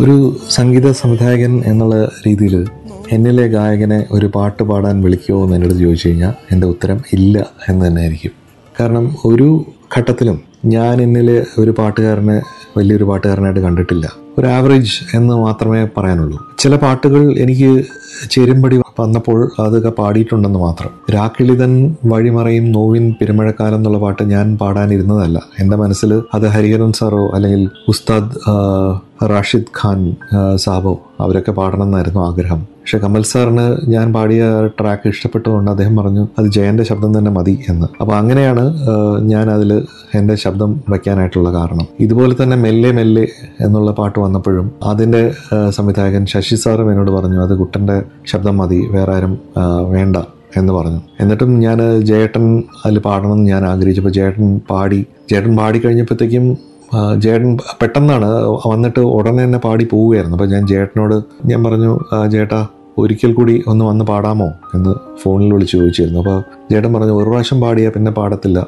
ഒരു സംഗീത സംവിധായകൻ എന്നുള്ള രീതിയിൽ എന്നിലെ ഗായകനെ ഒരു പാട്ട് പാടാൻ വിളിക്കുമോ എന്ന് എന്നോട് ചോദിച്ചു കഴിഞ്ഞാൽ എൻ്റെ ഉത്തരം ഇല്ല എന്ന് തന്നെ ആയിരിക്കും കാരണം ഒരു ഘട്ടത്തിലും ഞാൻ എന്നിലെ ഒരു പാട്ടുകാരനെ വലിയൊരു പാട്ടുകാരനായിട്ട് കണ്ടിട്ടില്ല ഒരു ആവറേജ് എന്ന് മാത്രമേ പറയാനുള്ളൂ ചില പാട്ടുകൾ എനിക്ക് ചേരുംപടി വന്നപ്പോൾ അതൊക്കെ പാടിയിട്ടുണ്ടെന്ന് മാത്രം രാക്കിളിതൻ വഴിമറയും നോവിൻ പെരുമഴക്കാലം എന്നുള്ള പാട്ട് ഞാൻ പാടാനിരുന്നതല്ല എൻ്റെ മനസ്സിൽ അത് ഹരിഹരൻ സാറോ അല്ലെങ്കിൽ ഉസ്താദ് ആ, റാഷിദ് ഖാൻ ആ, സാബോ അവരൊക്കെ പാടണം എന്നായിരുന്നു ആഗ്രഹം പക്ഷെ കമൽ സാറിന് ഞാൻ പാടിയ ട്രാക്ക് ഇഷ്ടപ്പെട്ടുകൊണ്ട് അദ്ദേഹം പറഞ്ഞു അത് ജയന്റെ ശബ്ദം തന്നെ മതി എന്ന് അപ്പോൾ അങ്ങനെയാണ് ആ, ഞാൻ അതിൽ എൻ്റെ ശബ്ദം വയ്ക്കാനായിട്ടുള്ള കാരണം ഇതുപോലെ തന്നെ മെല്ലെ മെല്ലെ എന്നുള്ള പാട്ട് വന്നപ്പോഴും അതിൻ്റെ ആ, സംവിധായകൻ ശശി സാറും എന്നോട് പറഞ്ഞു അത് കുട്ടൻ്റെ ശബ്ദം മതി വേറെ ആരും ആ, വേണ്ട എന്ന് പറഞ്ഞു എന്നിട്ടും ഞാൻ ജയേട്ടൻ അതിൽ പാടണം എന്ന് ഞാൻ ആഗ്രഹിച്ചപ്പോൾ ജയേട്ടൻ പാടി ജയേട്ടൻ പാടി കഴിഞ്ഞപ്പോഴത്തേക്കും ആ, ജേട്ടൻ പെട്ടെന്നാണ് വന്നിട്ട് ഉടനെ തന്നെ പാടി പോവുകയായിരുന്നു അപ്പോൾ ഞാൻ ജേട്ടനോട് ഞാൻ പറഞ്ഞു "ആ, ജേട്ടാ ഒരിക്കൽ കൂടി ഒന്ന് വന്ന് പാടാമോ എന്ന് ഫോണിൽ വിളിച്ച് ചോദിച്ചിരുന്നു അപ്പോൾ ജേട്ടൻ പറഞ്ഞു ഒരു പ്രാവശ്യം പാടിയാൽ പിന്നെ പാടത്തില്ല